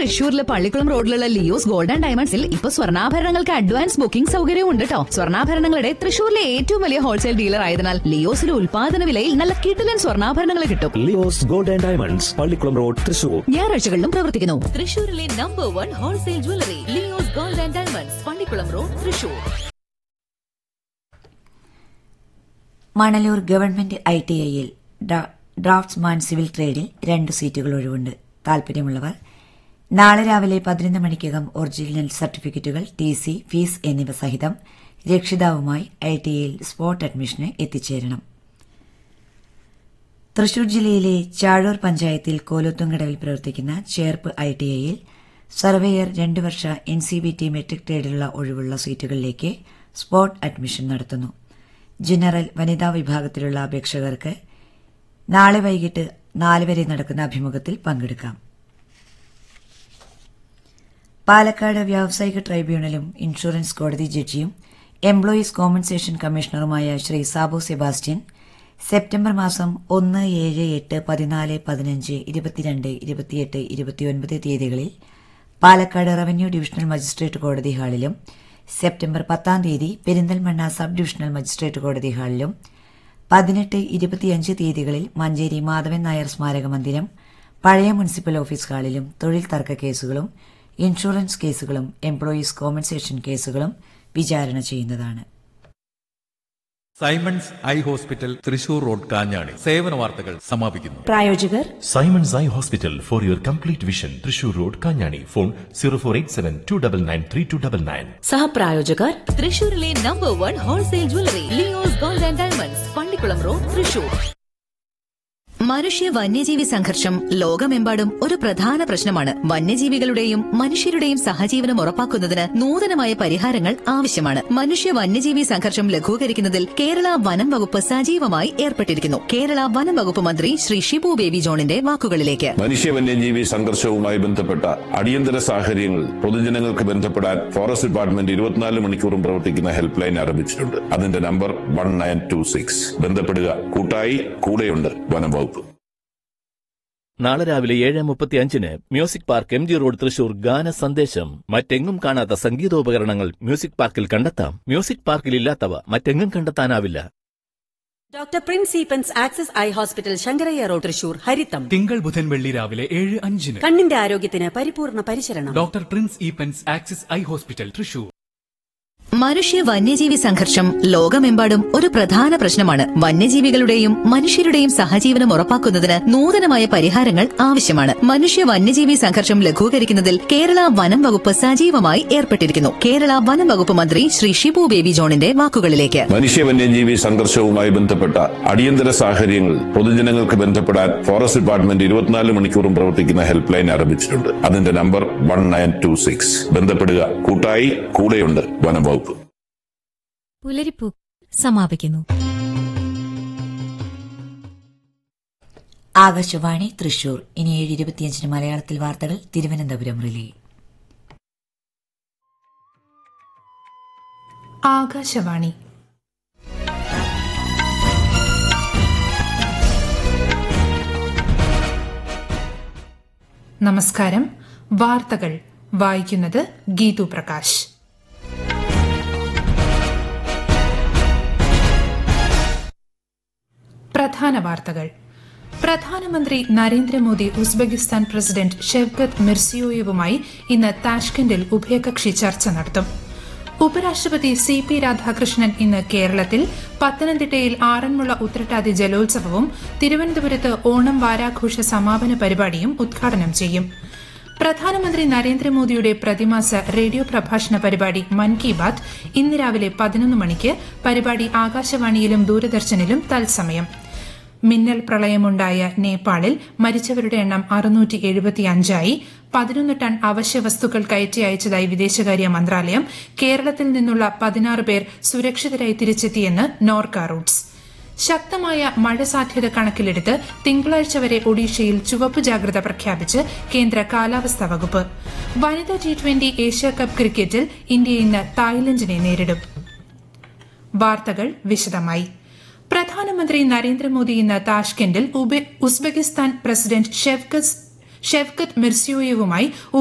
തൃശൂരിലെ പള്ളിക്കുളം റോഡിലുള്ള Leo's gold and ഡയമണ്ട്സിൽ ഇപ്പൊ സ്വർണ്ണാഭരണങ്ങൾക്ക് അഡ്വാൻസ് ബുക്കിംഗ് സൗകര്യവും ഉണ്ട് കേട്ടോ സ്വർണ്ണാഭരണങ്ങളുടെ തൃശൂരിലെ ഏറ്റവും വലിയ ഹോൾസെയിൽ ഡീലർ ആയതിനാൽ ലിയോസിലെ ഉൽപാദന വിലയിൽ നല്ല കിടിലൻ സ്വർണ്ണാഭരണങ്ങൾ കിട്ടും Leo's gold and diamonds Pallikulam road Thrissur ഞായറാഴ്ചകളിലും പ്രവർത്തിക്കുന്നു തൃശൂരിലെ number one wholesale jewellery Leo's gold and diamonds Pallikulam road Thrissur Manalur government I T ഐയിൽ ഡ്രാഫ്റ്റ്സ്മാൻ സിവിൽ ട്രേഡിൽ രണ്ട് സീറ്റുകൾ ഒഴിവുണ്ട് താൽപര്യമുള്ളവർ നാളെ രാവിലെ പതിനൊന്ന് മണിക്കകം ഒറിജിനൽ സർട്ടിഫിക്കറ്റുകൾ ടി സി ഫീസ് എന്നിവ സഹിതം രക്ഷിതാവുമായി ഐ ടി ഐയിൽ സ്പോട്ട് അഡ്മിഷന് എത്തിച്ചേരണം തൃശൂർ ജില്ലയിലെ ചാഴൂർ പഞ്ചായത്തിൽ കോലത്തുങ്കടവിൽ പ്രവർത്തിക്കുന്ന ചേർപ്പ് ഐ ടി ഐയിൽ സർവേയർ രണ്ട് വർഷ N C B T metric ട്രേഡിലുള്ള ഒഴിവുള്ള സീറ്റുകളിലേക്ക് സ്പോട്ട് അഡ്മിഷൻ നടത്തുന്നു ജനറൽ വനിതാ വിഭാഗത്തിലുള്ള അപേക്ഷകർക്ക് നാളെ വൈകിട്ട് നാല് വരെ നടക്കുന്ന അഭിമുഖത്തിൽ പങ്കെടുക്കാം പാലക്കാട് വ്യാവസായിക ട്രൈബ്യൂണലും ഇൻഷുറൻസ് കോടതി ജഡ്ജിയും എംപ്ലോയീസ് കോമ്പൻസേഷൻ കമ്മീഷണറുമായ ശ്രീ സാബു സെബാസ്റ്റ്യൻ സെപ്റ്റംബർ മാസം ഒന്ന് ഏഴ് എട്ട് പതിനാല് പതിനഞ്ച് ഇരുപത്തിരണ്ട് ഇരുപത്തിയെട്ട് ഇരുപത്തിയൊൻപത് തീയതികളിൽ പാലക്കാട് റവന്യൂ ഡിവിഷണൽ മജിസ്ട്രേറ്റ് കോടതി ഹാളിലും സെപ്റ്റംബർ പത്താം തീയതി പെരിന്തൽമണ്ണ സബ് ഡിവിഷണൽ മജിസ്ട്രേറ്റ് കോടതി ഹാളിലും പതിനെട്ട് ഇരുപത്തിയഞ്ച് തീയതികളിൽ മഞ്ചേരി മാധവൻ നായർ സ്മാരക മന്ദിരം പഴയ മുനിസിപ്പൽ ഓഫീസ് ഹാളിലും തൊഴിൽ തർക്ക കേസുകളും ഇൻഷുറൻസ് കേസുകളും എംപ്ലോയീസ് കോമ്പൻസേഷൻ കേസുകളും വിചാരണ ചെയ്യുന്നതാണ് Simon's eye hospital Thrissur road Kanjani സേവന വാർത്തകൾ സമാപിക്കുന്നു പ്രായോജകർ Simon's Eye Hospital for your complete vision. Trishur Road, Kanyani. Phone 0487 299 3299. സഹപ്രായോജകർ തൃശൂരിലെ number one wholesale jewellery Leo's gold and diamonds Pallikulam road Thrissur മനുഷ്യ വന്യജീവി സംഘർഷം ലോകമെമ്പാടും ഒരു പ്രധാന പ്രശ്നമാണ് വന്യജീവികളുടെയും മനുഷ്യരുടെയും സഹജീവനം ഉറപ്പാക്കുന്നതിന് നൂതനമായ പരിഹാരങ്ങൾ ആവശ്യമാണ് മനുഷ്യ വന്യജീവി സംഘർഷം ലഘൂകരിക്കുന്നതിൽ കേരള വനം വകുപ്പ് സജീവമായി ഏർപ്പെട്ടിരിക്കുന്നു കേരള വനം വകുപ്പ് മന്ത്രി ശ്രീ ഷിബു ബേബി ജോണിന്റെ വാക്കുകളിലേക്ക് മനുഷ്യ വന്യജീവി സംഘർഷവുമായി ബന്ധപ്പെട്ട അടിയന്തര സാഹചര്യങ്ങൾ പൊതുജനങ്ങൾക്ക് ബന്ധപ്പെടാൻ ഫോറസ്റ്റ് ഡിപ്പാർട്ട്മെന്റ് ഇരുപത്തിനാല് മണിക്കൂറും പ്രവർത്തിക്കുന്ന ഹെൽപ്പ് ലൈൻ ആരംഭിച്ചിട്ടുണ്ട് അതിന്റെ number one nine two six ബന്ധപ്പെടുക കൂട്ടായി കൂടെയുണ്ട് വനം വകുപ്പ് നാളെ രാവിലെ ഏഴ് മുപ്പത്തി അഞ്ചിന് music park M G road Thrissur ഗാന സന്ദേശം മറ്റെങ്ങും കാണാത്ത സംഗീതോപകരണങ്ങൾ മ്യൂസിക് പാർക്കിൽ കണ്ടെത്താം മ്യൂസിക് പാർക്കിൽ ഇല്ലാത്തവ മറ്റെങ്ങും കണ്ടെത്താനാവില്ല doctor Prince Eapen's access eye hospital Sankaraiah road Thrissur ഹരിത്തം തിങ്കൾ ബുധൻ വെള്ളി രാവിലെ ഏഴ് അഞ്ചിന് കണ്ണിന്റെ ആരോഗ്യത്തിന് പരിപൂർണ പരിചരണം doctor Prince Eapen's axis eye hospital Thrissur മനുഷ്യ വന്യജീവി സംഘർഷം ലോകമെമ്പാടും ഒരു പ്രധാന പ്രശ്നമാണ് വന്യജീവികളുടെയും മനുഷ്യരുടെയും സഹജീവനം ഉറപ്പാക്കുന്നതിന് നൂതനമായ പരിഹാരങ്ങൾ ആവശ്യമാണ് മനുഷ്യ വന്യജീവി സംഘർഷം ലഘൂകരിക്കുന്നതിൽ കേരള വനം വകുപ്പ് സജീവമായി ഏർപ്പെട്ടിരിക്കുന്നു കേരള വനം വകുപ്പ് മന്ത്രി ശ്രീ ഷിബു ബേബി ജോണിന്റെ വാക്കുകളിലേക്ക് മനുഷ്യ വന്യജീവി സംഘർഷവുമായി ബന്ധപ്പെട്ട അടിയന്തര സാഹചര്യങ്ങൾ പൊതുജനങ്ങൾക്ക് ബന്ധപ്പെടാൻ ഫോറസ്റ്റ് ഡിപ്പാർട്ട്മെന്റ് ഇരുപത്തിനാല് മണിക്കൂറും പ്രവർത്തിക്കുന്ന ഹെൽപ്പ് ലൈൻ ആരംഭിച്ചിട്ടുണ്ട് അതിന്റെ number one nine two six ബന്ധപ്പെടുക കൂട്ടായി കൂടെയുണ്ട് വനം വകുപ്പ് പുലരിപ്പൂ സമാപിക്കുന്നു ആകാശവാണി തൃശൂർ ഇനി ഏഴ് ഇരുപത്തിയഞ്ചിന് മലയാളത്തിൽ വാർത്തകൾ തിരുവനന്തപുരം റിലേ ആകാശവാണി നമസ്കാരം വാർത്തകൾ വായിക്കുന്നത് ഗീതു പ്രകാശ് പ്രധാന വാർത്തകൾ പ്രധാനമന്ത്രി നരേന്ദ്രമോദി ഉസ്ബെക്കിസ്ഥാൻ പ്രസിഡന്റ് ഷെവ്കത്ത് മിർസിയോയേവുമായി ഇന്ന് താഷ്കന്റിൽ ഉഭയകക്ഷി ചർച്ച നടത്തും ഉപരാഷ്ട്രപതി സി പി രാധാകൃഷ്ണൻ ഇന്ന് കേരളത്തിൽ പത്തനംതിട്ടയിൽ ആറന്മുള ഉത്രട്ടാതി ജലോത്സവവും തിരുവനന്തപുരത്ത് ഓണം വാരാഘോഷ സമാപന പരിപാടിയും ഉദ്ഘാടനം ചെയ്യും പ്രധാനമന്ത്രി നരേന്ദ്രമോദിയുടെ പ്രതിമാസ റേഡിയോ പ്രഭാഷണ പരിപാടി മൻ കി ബാത് ഇന്ന് രാവിലെ പതിനൊന്ന് മണിക്ക് പരിപാടി ആകാശവാണിയിലും ദൂരദർശനിലും തത്സമയം മിന്നൽ പ്രളയമുണ്ടായ നേപ്പാളിൽ മരിച്ചവരുടെ എണ്ണം അറുന്നൂറ്റി എഴുപത്തിയഞ്ചായി പതിനൊന്ന് ടൺ അവശ്യ വസ്തുക്കൾ കയറ്റി അയച്ചതായി വിദേശകാര്യ മന്ത്രാലയം കേരളത്തിൽ നിന്നുള്ള പതിനാറ് പേർ സുരക്ഷിതരായി തിരിച്ചെത്തിയെന്ന് നോർക്ക റൂട്ട്സ് ശക്തമായ മഴ സാധ്യത കണക്കിലെടുത്ത് തിങ്കളാഴ്ച വരെ ഒഡീഷയിൽ ചുവപ്പ് ജാഗ്രത പ്രഖ്യാപിച്ച് കേന്ദ്ര കാലാവസ്ഥാ വകുപ്പ് വനിതാ ടി ട്വന്റി ഏഷ്യ കപ്പ് ക്രിക്കറ്റിൽ ഇന്ത്യ ഇന്ന് തായ്ലൻഡിനെ നേരിടും വാർത്തകൾ വിശദമായി പ്രധാനമന്ത്രി നരേന്ദ്രമോദി ഇന്ന് താഷ്കെൻഡിൽ ഉസ്ബെക്കിസ്ഥാൻ പ്രസിഡന്റ് ഷെവ്കത്ത് മിർസിയോയേവുമായി